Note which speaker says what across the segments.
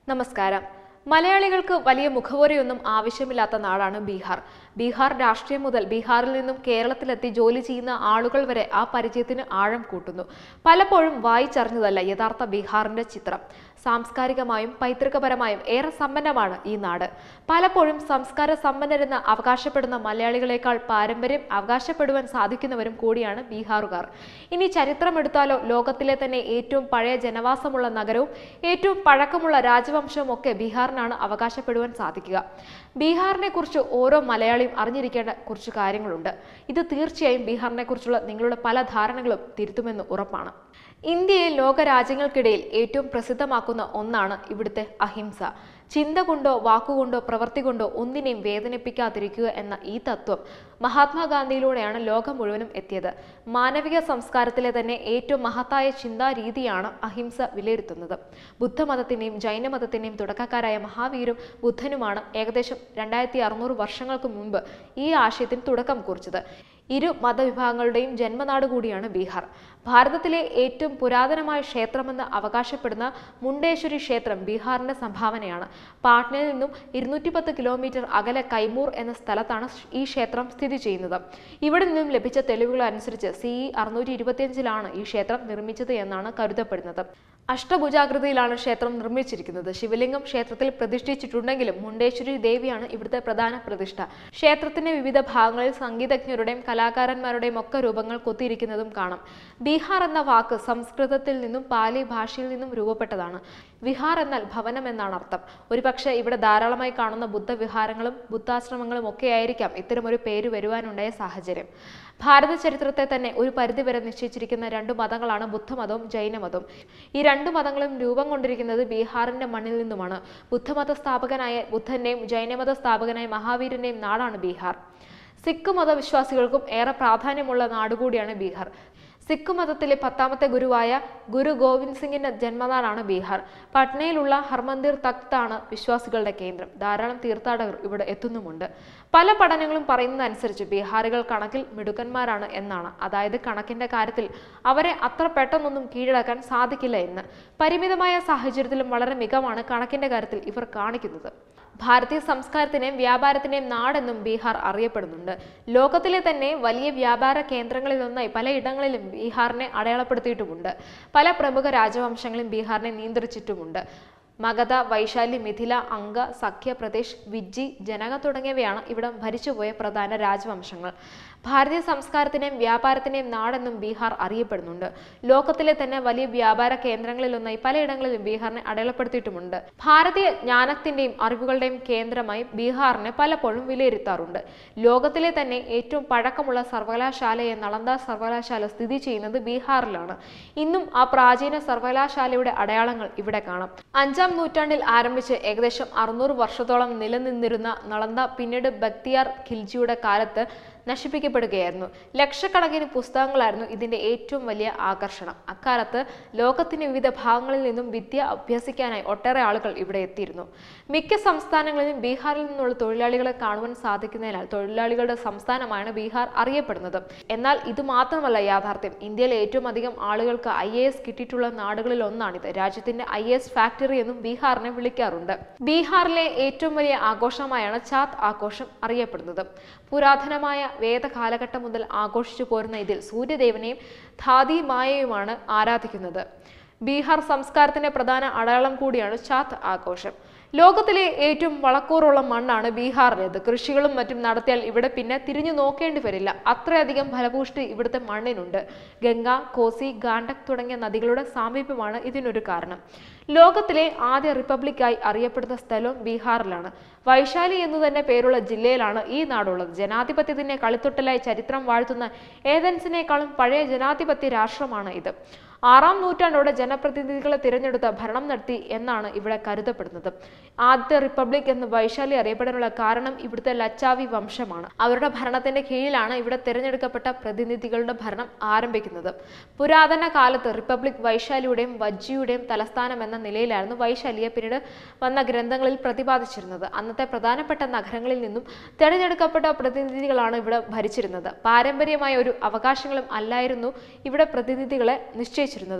Speaker 1: നമസ്കാരം മലയാളികൾക്ക് വലിയ മുഖവുരയൊന്നും ആവശ്യമില്ലാത്ത നാടാണ് ബീഹാർ ബീഹാർ രാഷ്ട്രീയം മുതൽ ബീഹാറിൽ നിന്നും കേരളത്തിലെത്തി ജോലി ചെയ്യുന്ന ആളുകൾ വരെ ആ പരിചയത്തിന് ആഴം കൂട്ടുന്നു പലപ്പോഴും വായിച്ചറിഞ്ഞതല്ല യഥാർത്ഥ ബീഹാറിന്റെ ചിത്രം സാംസ്കാരികമായും പൈതൃകപരമായും ഏറെ സമ്പന്നമാണ് ഈ നാട് പലപ്പോഴും സംസ്കാര സമ്പന്നരെന്ന് അവകാശപ്പെടുന്ന മലയാളികളെക്കാൾ പാരമ്പര്യം അവകാശപ്പെടുവാൻ സാധിക്കുന്നവരും കൂടിയാണ് ബീഹാറുകാർ ഇനി ചരിത്രമെടുത്താലോ ലോകത്തിലെ തന്നെ ഏറ്റവും പഴയ ജനവാസമുള്ള നഗരവും ഏറ്റവും പഴക്കമുള്ള രാജവംശവും ഒക്കെ ബീഹാറിനാണ് അവകാശപ്പെടുവാൻ സാധിക്കുക ബീഹാറിനെ കുറിച്ച് ഓരോ മലയാളിയും അറിഞ്ഞിരിക്കേണ്ട കുറച്ച് കാര്യങ്ങളുണ്ട് ഇത് തീർച്ചയായും ബീഹാറിനെ കുറിച്ചുള്ള നിങ്ങളുടെ പല ധാരണകളും തിരുത്തുമെന്ന് ഉറപ്പാണ് ഇന്ത്യയെ ലോകരാജ്യങ്ങൾക്കിടയിൽ ഏറ്റവും പ്രസിദ്ധമാക്കുന്ന ഒന്നാണ് ഇവിടുത്തെ അഹിംസ ചിന്ത കൊണ്ടോ വാക്കുകൊണ്ടോ പ്രവൃത്തി കൊണ്ടോ ഒന്നിനെയും വേദനിപ്പിക്കാതിരിക്കുക എന്ന ഈ തത്വം മഹാത്മാഗാന്ധിയിലൂടെയാണ് ലോകം മുഴുവനും എത്തിയത് മാനവിക സംസ്കാരത്തിലെ തന്നെ ഏറ്റവും മഹത്തായ ചിന്താരീതിയാണ് അഹിംസ വിലയിരുത്തുന്നത് ബുദ്ധമതത്തിന്റെയും ജൈനമതത്തിന്റെയും തുടക്കക്കാരായ മഹാവീരും ബുദ്ധനുമാണ് ഏകദേശം രണ്ടായിരത്തി അറുന്നൂറ് വർഷങ്ങൾക്ക് മുമ്പ് ഈ ആശയത്തിന് തുടക്കം കുറിച്ചത് ഇരു മതവിഭാഗങ്ങളുടെയും ജന്മനാട് കൂടിയാണ് ബീഹാർ ഭാരതത്തിലെ ഏറ്റവും പുരാതനമായ ക്ഷേത്രമെന്ന് അവകാശപ്പെടുന്ന മുണ്ടേശ്വരി ക്ഷേത്രം ബീഹാറിന്റെ സംഭാവനയാണ് പാട്നയിൽ നിന്നും ഇരുന്നൂറ്റി പത്ത് കിലോമീറ്റർ അകലെ കൈമൂർ എന്ന സ്ഥലത്താണ് ഈ ക്ഷേത്രം സ്ഥിതി ചെയ്യുന്നത് ഇവിടെ നിന്നും ലഭിച്ച തെളിവുകൾ അനുസരിച്ച് സി ഇ അറുന്നൂറ്റി ഇരുപത്തിയഞ്ചിലാണ് ഈ ക്ഷേത്രം നിർമ്മിച്ചത് എന്നാണ് കരുതപ്പെടുന്നത് അഷ്ടഭുജാകൃതിയിലാണ് ക്ഷേത്രം നിർമ്മിച്ചിരിക്കുന്നത് ശിവലിംഗം ക്ഷേത്രത്തിൽ പ്രതിഷ്ഠിച്ചിട്ടുണ്ടെങ്കിലും മുണ്ടേശ്വരി ദേവിയാണ് ഇവിടുത്തെ പ്രധാന പ്രതിഷ്ഠ ക്ഷേത്രത്തിന്റെ വിവിധ ഭാഗങ്ങളിൽ സംഗീതജ്ഞരുടെയും കലാകാരന്മാരുടെയും ഒക്കെ രൂപങ്ങൾ കൊത്തിയിരിക്കുന്നതും കാണാം ബീഹാർ എന്ന വാക്ക് സംസ്കൃതത്തിൽ നിന്നും പാലി ഭാഷയിൽ നിന്നും രൂപപ്പെട്ടതാണ് വിഹാർ എന്നാൽ ഭവനം എന്നാണ് അർത്ഥം ഒരുപക്ഷെ ഇവിടെ ധാരാളമായി കാണുന്ന ബുദ്ധവിഹാരങ്ങളും ബുദ്ധാശ്രമങ്ങളും ഒക്കെ ആയിരിക്കാം ഇത്തരമൊരു പേര് വരുവാനുണ്ടായ സാഹചര്യം ഭാരത ചരിത്രത്തെ തന്നെ ഒരു പരിധിവരെ നിശ്ചയിച്ചിരിക്കുന്ന രണ്ടു മതങ്ങളാണ് ബുദ്ധമതവും ജൈനമതവും ഈ രണ്ടു മതങ്ങളും രൂപം കൊണ്ടിരിക്കുന്നത് ബീഹാറിന്റെ മണ്ണിൽ നിന്നുമാണ് ബുദ്ധമത സ്ഥാപകനായ ബുദ്ധന്റെയും ജൈനമത സ്ഥാപകനായ മഹാവീരന്റെയും നാടാണ് ബീഹാർ സിഖ് മതവിശ്വാസികൾക്കും ഏറെ പ്രാധാന്യമുള്ള നാടുകൂടിയാണ് ബീഹാർ സിഖ് മതത്തിലെ പത്താമത്തെ ഗുരുവായ ഗുരു ഗോവിന്ദ് സിംഗിന്റെ ജന്മനാടാണ് ബീഹാർ പട്നയിലുള്ള ഹർമന്ദിർ തഖ്താണ് വിശ്വാസികളുടെ കേന്ദ്രം ധാരാളം തീർത്ഥാടകർ ഇവിടെ എത്തുന്നുമുണ്ട് പല പഠനങ്ങളും പറയുന്നതനുസരിച്ച് ബീഹാറികൾ കണക്കിൽ മിടുക്കന്മാരാണ് എന്നാണ് അതായത് കണക്കിന്റെ കാര്യത്തിൽ അവരെ അത്ര പെട്ടെന്നൊന്നും കീഴടക്കാൻ സാധിക്കില്ല എന്ന് പരിമിതമായ സാഹചര്യത്തിലും വളരെ മികവാണ് കണക്കിന്റെ കാര്യത്തിൽ ഇവർ കാണിക്കുന്നത് ഭാരതീയ സംസ്കാരത്തിനെയും വ്യാപാരത്തിന്റെയും നാടെന്നും ബീഹാർ അറിയപ്പെടുന്നുണ്ട് ലോകത്തിലെ തന്നെ വലിയ വ്യാപാര കേന്ദ്രങ്ങളിലൊന്നായി പലയിടങ്ങളിലും ബീഹാറിനെ അടയാളപ്പെടുത്തിയിട്ടുമുണ്ട് പല പ്രമുഖ രാജവംശങ്ങളും ബീഹാറിനെ നിയന്ത്രിച്ചിട്ടുമുണ്ട് മഗധ വൈശാലി മിഥില അംഗ സഖ്യ പ്രദേശ് വിജ്ജി ജനക തുടങ്ങിയവയാണ് ഇവിടം ഭരിച്ചുപോയ പ്രധാന രാജവംശങ്ങൾ ഭാരതീയ സംസ്കാരത്തിനെയും വ്യാപാരത്തിനെയും നാടെന്നും ബീഹാർ അറിയപ്പെടുന്നുണ്ട് ലോകത്തിലെ തന്നെ വലിയ വ്യാപാര കേന്ദ്രങ്ങളിലൊന്നായി പലയിടങ്ങളിലും ബീഹാറിനെ അടയാളപ്പെടുത്തിയിട്ടുമുണ്ട് ഭാരതീയ ജ്ഞാനത്തിന്റെയും അറിവുകളുടെയും കേന്ദ്രമായി ബീഹാറിനെ പലപ്പോഴും വിലയിരുത്താറുണ്ട് ലോകത്തിലെ തന്നെ ഏറ്റവും പഴക്കമുള്ള സർവകലാശാലയെ നളന്ദ സർവകലാശാല സ്ഥിതി ചെയ്യുന്നത് ബീഹാറിലാണ് ഇന്നും ആ പ്രാചീന സർവകലാശാലയുടെ അടയാളങ്ങൾ ഇവിടെ കാണാം അഞ്ചാം നൂറ്റാണ്ടിൽ ആരംഭിച്ച് ഏകദേശം അറുന്നൂറ് വർഷത്തോളം നിലനിന്നിരുന്ന നളന്ദ പിന്നീട് ബക്തിയാർ ഖിൽജിയുടെ കാലത്ത് നശിപ്പിക്കപ്പെടുകയായിരുന്നു ലക്ഷക്കണക്കിന് പുസ്തകങ്ങളായിരുന്നു ഇതിന്റെ ഏറ്റവും വലിയ ആകർഷണം അക്കാലത്ത് ലോകത്തിന്റെ വിവിധ ഭാഗങ്ങളിൽ നിന്നും വിദ്യ അഭ്യസിക്കാനായി ഒട്ടേറെ ആളുകൾ ഇവിടെ എത്തിയിരുന്നു മിക്ക സംസ്ഥാനങ്ങളിലും ബീഹാറിൽ നിന്നുള്ള തൊഴിലാളികളെ കാണുവാൻ സാധിക്കുന്നതിനാൽ തൊഴിലാളികളുടെ സംസ്ഥാനമാണ് ബീഹാർ അറിയപ്പെടുന്നത് എന്നാൽ ഇത് മാത്രമല്ല യാഥാർത്ഥ്യം ഇന്ത്യയിലെ ഏറ്റവും അധികം ആളുകൾക്ക് ഐ എ എസ് കിട്ടിയിട്ടുള്ള നാടുകളിൽ ഒന്നാണിത് രാജ്യത്തിന്റെ ഐ എസ് ഫാക്ടറി എന്നും ബീഹാറിനെ വിളിക്കാറുണ്ട് ബീഹാറിലെ ഏറ്റവും വലിയ ആഘോഷമായാണ് ചാത്ത് ആഘോഷം അറിയപ്പെടുന്നത് പുരാതനമായ വേദകാലഘട്ടം മുതൽ ആഘോഷിച്ചു പോരുന്ന ഇതിൽ സൂര്യദേവനെയും ധാതി മായയുമാണ് ആരാധിക്കുന്നത് ബീഹാർ സംസ്കാരത്തിന്റെ പ്രധാന അടയാളം കൂടിയാണ് ചാത്ത് ആഘോഷം ലോകത്തിലെ ഏറ്റവും വളക്കൂറുള്ള മണ്ണാണ് ബീഹാറിലേത് കൃഷികളും മറ്റും നടത്തിയാൽ ഇവിടെ പിന്നെ തിരിഞ്ഞു നോക്കേണ്ടി വരില്ല അത്രയധികം ഫലപുഷ്ടി ഇവിടുത്തെ മണ്ണിനുണ്ട് ഗംഗ കോസി ഗാണ്ടക് തുടങ്ങിയ നദികളുടെ സാമീപ്യമാണ് ഇതിനൊരു കാരണം ലോകത്തിലെ ആദ്യ റിപ്പബ്ലിക്കായി അറിയപ്പെടുന്ന സ്ഥലവും ബീഹാറിലാണ് വൈശാലി എന്നു തന്നെ പേരുള്ള ജില്ലയിലാണ് ഈ നാടുള്ളത് ജനാധിപത്യത്തിന്റെ കളിത്തൊട്ടലായി ചരിത്രം വാഴ്ത്തുന്ന ഏതൻസിനേക്കാളും പഴയ ജനാധിപത്യ രാഷ്ട്രമാണ് ഇത് ആറാം നൂറ്റാണ്ടോടെ ജനപ്രതിനിധികളെ തിരഞ്ഞെടുത്ത ഭരണം നടത്തി എന്നാണ് ഇവിടെ കരുതപ്പെടുന്നത് ആദ്യത്തെ റിപ്പബ്ലിക് എന്ന് വൈശാലി അറിയപ്പെടാനുള്ള കാരണം ഇവിടുത്തെ ലച്ചാവി വംശമാണ് അവരുടെ ഭരണത്തിന്റെ കീഴിലാണ് ഇവിടെ തിരഞ്ഞെടുക്കപ്പെട്ട പ്രതിനിധികളുടെ ഭരണം ആരംഭിക്കുന്നത് പുരാതന കാലത്ത് റിപ്പബ്ലിക് വൈശാലിയുടെയും വജ്ജിയുടെയും തലസ്ഥാനം എന്ന നിലയിലായിരുന്നു വൈശാലിയെ പിന്നീട് വന്ന ഗ്രന്ഥങ്ങളിൽ പ്രതിപാദിച്ചിരുന്നത് അന്നത്തെ പ്രധാനപ്പെട്ട നഗരങ്ങളിൽ നിന്നും തിരഞ്ഞെടുക്കപ്പെട്ട പ്രതിനിധികളാണ് ഇവിടെ ഭരിച്ചിരുന്നത് പാരമ്പര്യമായ ഒരു അവകാശങ്ങളും അല്ലായിരുന്നു ഇവിടെ പ്രതിനിധികളെ നിശ്ചയിച്ചിരുന്നത്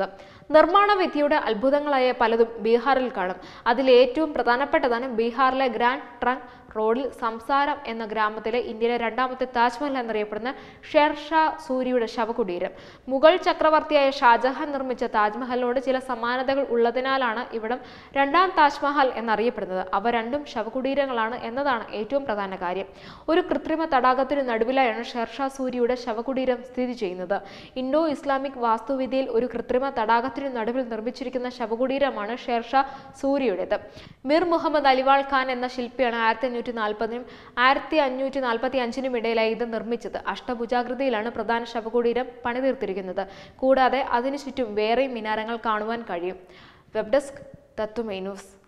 Speaker 1: നിർമ്മാണ വിദ്യയുടെ അത്ഭുതങ്ങളായ പലതും ബീഹാറിൽ കാണും അതിൽ ഏറ്റവും പ്രധാനപ്പെട്ടതാണ് ബീഹാറിലെ ഗ്രാൻഡ് ട്രങ്ക് റോഡിൽ സംസാരം എന്ന ഗ്രാമത്തിലെ ഇന്ത്യയിലെ രണ്ടാമത്തെ താജ്മഹൽ എന്നറിയപ്പെടുന്ന ഷെർഷാ സൂരിയുടെ ശവകുടീരം മുഗൾ ചക്രവർത്തിയായ ഷാജഹാൻ നിർമ്മിച്ച താജ്മഹലിനോട് ചില സമാനതകൾ ഉള്ളതിനാലാണ് ഇവിടം രണ്ടാം താജ്മഹൽ എന്നറിയപ്പെടുന്നത് അവ രണ്ടും ശവകുടീരങ്ങളാണ് എന്നതാണ് ഏറ്റവും പ്രധാന കാര്യം ഒരു കൃത്രിമ തടാകത്തിന് നടുവിലായാണ് ഷെർഷാ സൂരിയുടെ ശവകുടീരം സ്ഥിതി ചെയ്യുന്നത് ഇൻഡോ ഇസ്ലാമിക് വാസ്തുവിദ്യയിൽ ഒരു കൃത്രിമ തടാകത്തിനു നടുവിൽ നിർമ്മിച്ചിരിക്കുന്ന ശവകുടീരമാണ് ഷെർഷാ സൂരിയുടേത് മിർ മുഹമ്മദ് അലിവാൾ ഖാൻ എന്ന ശില്പിയാണ് ആയിരത്തി അഞ്ഞൂറ്റി നാൽപ്പതിനും ആയിരത്തി അഞ്ഞൂറ്റി നാൽപ്പത്തി അഞ്ചിനും ഇടയിലായി ഇത് നിർമ്മിച്ചത് അഷ്ടഭുജാകൃതിയിലാണ് പ്രധാന ശവകുടീരം പണിതീർത്തിരിക്കുന്നത് കൂടാതെ അതിനു ചുറ്റും വേറെയും മിനാരങ്ങൾ കാണുവാൻ കഴിയും വെബ് ഡെസ്ക് തത്വമേ ന്യൂസ്